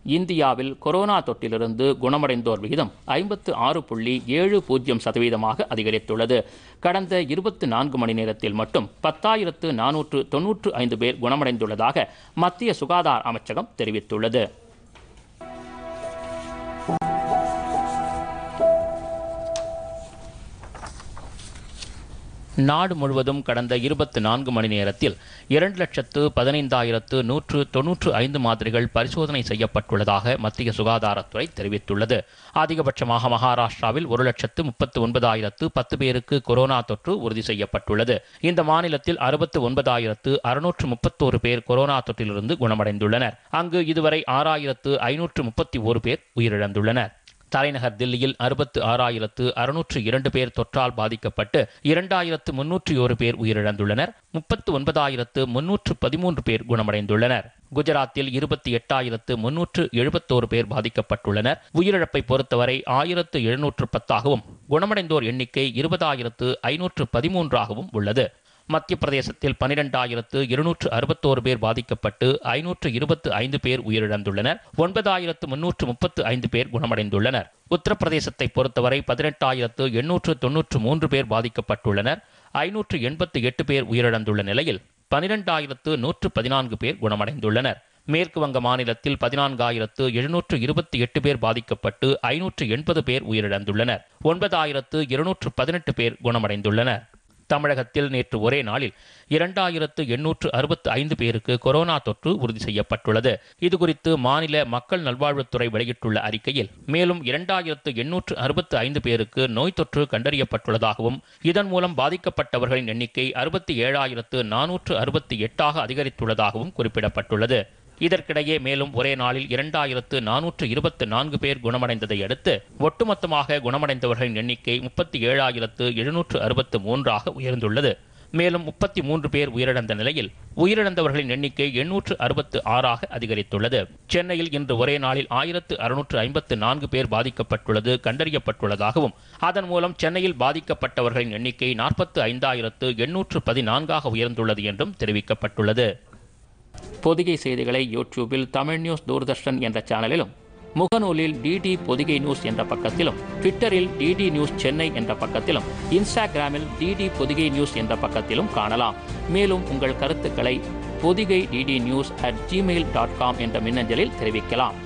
இந்தியாவில் கொரோனா தொற்றிலிருந்து குணமடைந்தோர் விகிதம் ஐம்பத்து ஆறு புள்ளி ஏழு பூஜ்ஜியம் சதவீதமாக அதிகரித்துள்ளது கடந்த இருபத்தி நான்கு மணி நேரத்தில் மட்டும் பத்தாயிரத்து நானூற்று தொன்னூற்று ஐந்து பேர் குணமடைந்துள்ளதாக மத்திய சுகாதார அமைச்சகம் தெரிவித்துள்ளது நாடு முழுவதும் கடந்த இருபத்தி நான்கு மணி நேரத்தில் இரண்டு லட்சத்து பதினைந்தாயிரத்து நூற்று தொன்னூற்று ஐந்து மாதிரிகள் பரிசோதனை செய்யப்பட்டுள்ளதாக மத்திய சுகாதாரத்துறை தெரிவித்துள்ளது அதிகபட்சமாக மகாராஷ்டிராவில் ஒரு லட்சத்து முப்பத்து ஒன்பதாயிரத்து பத்து பேருக்கு கொரோனா தொற்று உறுதி செய்யப்பட்டுள்ளது இந்த மாநிலத்தில் அறுபத்து ஒன்பதாயிரத்து அறுநூற்று முப்பத்தோரு பேர் கொரோனா தொற்றிலிருந்து குணமடைந்துள்ளனர் அங்கு இதுவரை ஆறாயிரத்து ஐநூற்று முப்பத்தி ஒரு பேர் உயிரிழந்துள்ளனர் தலைநகர் தில்லியில் அறுபத்து ஆறாயிரத்து அறுநூற்று இரண்டு பேர் தொற்றால் பாதிக்கப்பட்டு இரண்டாயிரத்து முன்னூற்றி ஒரு பேர் உயிரிழந்துள்ளனர் முப்பத்து ஒன்பதாயிரத்து முன்னூற்று பதிமூன்று பேர் குணமடைந்துள்ளனர் குஜராத்தில் இருபத்தி எட்டாயிரத்து முன்னூற்று எழுபத்தோரு பேர் பாதிக்கப்பட்டுள்ளனர் உயிரிழப்பை பொறுத்தவரை ஆயிரத்து எழுநூற்று பத்தாகவும் குணமடைந்தோர் எண்ணிக்கை இருபதாயிரத்து ஐநூற்று பதிமூன்றாகவும் உள்ளது மத்திய பிரதேசத்தில் பனிரெண்டாயிரத்து இருநூற்று அறுபத்தோரு பேர் பாதிக்கப்பட்டு ஐநூற்று இருபத்து ஐந்து பேர் உயிரிழந்துள்ளனர் ஒன்பதாயிரத்து முன்னூற்று முப்பத்து ஐந்து பேர் குணமடைந்துள்ளனர் உத்தரப்பிரதேசத்தை பொறுத்தவரை பதினெட்டாயிரத்து எண்ணூற்று தொன்னூற்று மூன்று பேர் பாதிக்கப்பட்டுள்ளனர் ஐநூற்று எண்பத்து எட்டு பேர் உயிரிழந்துள்ள நிலையில் பனிரெண்டாயிரத்து நூற்று பதினான்கு பேர் குணமடைந்துள்ளனர் மேற்கு வங்க மாநிலத்தில் பதினான்காயிரத்து எழுநூற்று இருபத்தி எட்டு பேர் பாதிக்கப்பட்டு ஐநூற்று எண்பது பேர் உயிரிழந்துள்ளனர் ஒன்பதாயிரத்து இருநூற்று பதினெட்டு பேர் குணமடைந்துள்ளனர் தமிழகத்தில் நேற்று ஒரே நாளில் இரண்டாயிரத்து எண்ணூற்று அறுபத்து ஐந்து பேருக்கு கொரோனா தொற்று உறுதி செய்யப்பட்டுள்ளது இதுகுறித்து மாநில மக்கள் நல்வாழ்வுத்துறை வெளியிட்டுள்ள அறிக்கையில் மேலும் இரண்டாயிரத்து எண்ணூற்று அறுபத்து ஐந்து பேருக்கு நோய் தொற்று கண்டறியப்பட்டுள்ளதாகவும் இதன் மூலம் பாதிக்கப்பட்டவர்களின் எண்ணிக்கை அறுபத்தி ஏழாயிரத்து நானூற்று அறுபத்தி எட்டாக அதிகரித்துள்ளதாகவும் குறிப்பிடப்பட்டுள்ளது இதற்கிடையே மேலும் ஒரே நாளில் இரண்டாயிரத்து நானூற்று இருபத்து நான்கு பேர் குணமடைந்ததை அடுத்து ஒட்டுமொத்தமாக குணமடைந்தவர்களின் எண்ணிக்கை முப்பத்தி ஏழாயிரத்து எழுநூற்று அறுபத்து மூன்றாக உயர்ந்துள்ளது மேலும் முப்பத்தி மூன்று பேர் உயிரிழந்த நிலையில் உயிரிழந்தவர்களின் எண்ணிக்கை எண்ணூற்று அறுபத்து ஆறாக அதிகரித்துள்ளது சென்னையில் இன்று ஒரே நாளில் ஆயிரத்து அறுநூற்று ஐம்பத்து நான்கு பேர் பாதிக்கப்பட்டுள்ளது கண்டறியப்பட்டுள்ளதாகவும் அதன் மூலம் சென்னையில் பாதிக்கப்பட்டவர்களின் எண்ணிக்கை நாற்பத்து ஐந்தாயிரத்து எண்ணூற்று பதினான்காக உயர்ந்துள்ளது என்றும் தெரிவிக்கப்பட்டுள்ளது பொதிகை செய்திகளை யூடியூபில் தமிழ் நியூஸ் தூர்தர்ஷன் என்ற சேனலிலும் முகநூலில் டிடி பொதிகை நியூஸ் என்ற பக்கத்திலும் ட்விட்டரில் டிடி நியூஸ் சென்னை என்ற பக்கத்திலும் இன்ஸ்டாகிராமில் டிடி பொதிகை நியூஸ் என்ற பக்கத்திலும் காணலாம் மேலும் உங்கள் கருத்துக்களை Podhigai DD news at Gmail dot com என்ற மின்னஞ்சலில் தெரிவிக்கலாம்